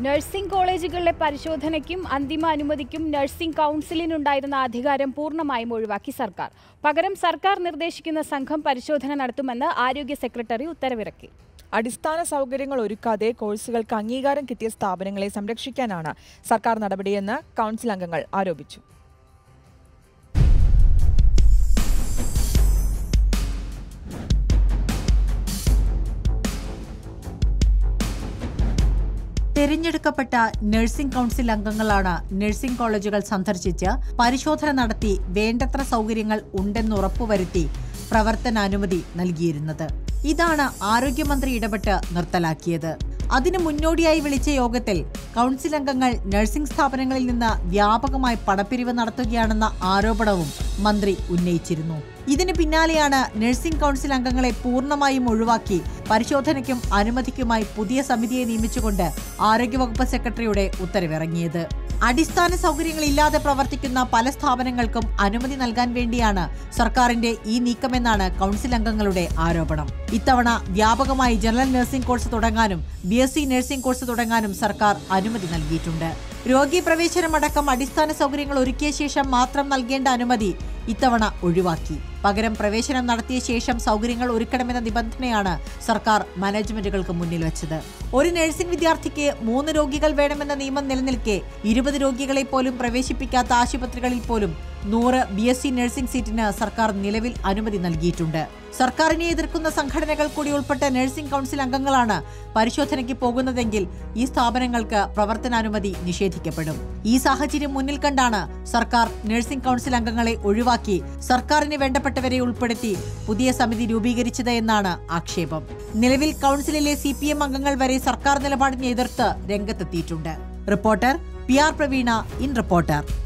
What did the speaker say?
nursing കോളേജുകളിലെ പരിശോധനയ്ക്കും അന്തിമ അനുമതിക്കും നഴ്സിംഗ് കൗൺസിലിനുണ്ടായിരുന്ന അധികാരം പൂർണ്ണമായും ഒഴിവാക്കി സർക്കാർ പകരം സർക്കാർ നിർദ്ദേശിക്കുന്ന സംഘം പരിശോധന നടത്തുമെന്ന് ആരോഗ്യ സെക്രട്ടറി ഉത്തരവിറക്കി അടിസ്ഥാന സൗകര്യങ്ങൾ ഒരുക്കാതെ കോഴ്സുകൾക്ക് അംഗീകാരം കിട്ടിയ സ്ഥാപനങ്ങളെ സംരക്ഷിക്കാനാണ് സർക്കാർ നടപടിയെന്ന് കൗൺസിൽ അംഗങ്ങൾ ആരോപിച്ചു തെരഞ്ഞെടുക്കപ്പെട്ട നഴ്സിംഗ് കൗൺസിൽ അംഗങ്ങളാണ് നഴ്സിംഗ് കോളേജുകൾ സന്ദർശിച്ച് പരിശോധന നടത്തി വേണ്ടത്ര സൗകര്യങ്ങൾ ഉണ്ടെന്ന് ഉറപ്പുവരുത്തി പ്രവർത്തനാനുമതി നൽകിയിരുന്നത് ഇതാണ് ആരോഗ്യമന്ത്രി ഇടപെട്ട് നിർത്തലാക്കിയത് അതിനു മുന്നോടിയായി വിളിച്ച യോഗത്തിൽ കൗൺസിൽ അംഗങ്ങൾ നഴ്സിംഗ് സ്ഥാപനങ്ങളിൽ നിന്ന് വ്യാപകമായി പണപ്പിരിവ് നടത്തുകയാണെന്ന ആരോപണവും മന്ത്രി ഉന്നയിച്ചിരുന്നു ഇതിന് പിന്നാലെയാണ് നഴ്സിംഗ് കൗൺസിൽ അംഗങ്ങളെ പൂർണ്ണമായും ഒഴിവാക്കി പരിശോധനയ്ക്കും അനുമതിക്കുമായി പുതിയ സമിതിയെ നിയമിച്ചുകൊണ്ട് ആരോഗ്യവകുപ്പ് സെക്രട്ടറിയുടെ ഉത്തരവിറങ്ങിയത് അടിസ്ഥാന സൗകര്യങ്ങളില്ലാതെ പ്രവർത്തിക്കുന്ന പല സ്ഥാപനങ്ങൾക്കും അനുമതി നൽകാൻ വേണ്ടിയാണ് സർക്കാരിന്റെ ഈ നീക്കമെന്നാണ് കൗൺസിൽ അംഗങ്ങളുടെ ആരോപണം ഇത്തവണ വ്യാപകമായി ജനറൽ നഴ്സിംഗ് കോഴ്സ് തുടങ്ങാനും B S C nursing course തുടങ്ങാനും സർക്കാർ അനുമതി നൽകിയിട്ടുണ്ട് രോഗി പ്രവേശനമടക്കം അടിസ്ഥാന സൗകര്യങ്ങൾ ഒരുക്കിയ ശേഷം മാത്രം നൽകേണ്ട അനുമതി ഇത്തവണ ഒഴിവാക്കി പകരം പ്രവേശനം നടത്തിയ ശേഷം സൗകര്യങ്ങൾ ഒരുക്കണമെന്ന നിബന്ധനയാണ് സർക്കാർ മാനേജ്മെന്റുകൾക്ക് മുന്നിൽ വെച്ചത് ഒരു നഴ്സിംഗ് വിദ്യാർത്ഥിക്ക് മൂന്ന് രോഗികൾ വേണമെന്ന നിയമം നിലനിൽക്കെ ഇരുപത് രോഗികളെ പോലും പ്രവേശിപ്പിക്കാത്ത ആശുപത്രികളിൽ പോലും നൂറ് ബി എസ് സി നഴ്സിംഗ് സീറ്റിന് സർക്കാർ നിലവിൽ അനുമതി നൽകിയിട്ടുണ്ട് സർക്കാരിനെ എതിർക്കുന്ന സംഘടനകൾ കൂടി ഉൾപ്പെട്ട നഴ്സിംഗ് കൗൺസിൽ അംഗങ്ങളാണ് പരിശോധനയ്ക്ക് പോകുന്നതെങ്കിൽ ഈ സ്ഥാപനങ്ങൾക്ക് പ്രവർത്തനാനുമതി നിഷേധിക്കപ്പെടും ഈ സാഹചര്യം മുന്നിൽ കണ്ടാണ് സർക്കാർ നഴ്സിംഗ് കൗൺസിൽ അംഗങ്ങളെ ഒഴിവാക്കി സർക്കാരിന് വേണ്ടപ്പെട്ടവരെ ഉൾപ്പെടുത്തി പുതിയ സമിതി രൂപീകരിച്ചത് എന്നാണ് ആക്ഷേപം നിലവിൽ കൗൺസിലിലെ സി പി എം അംഗങ്ങൾ വരെ സർക്കാർ നിലപാടിനെ എതിർത്ത് രംഗത്തെത്തിയിട്ടുണ്ട് reporter P R Praveena in reporter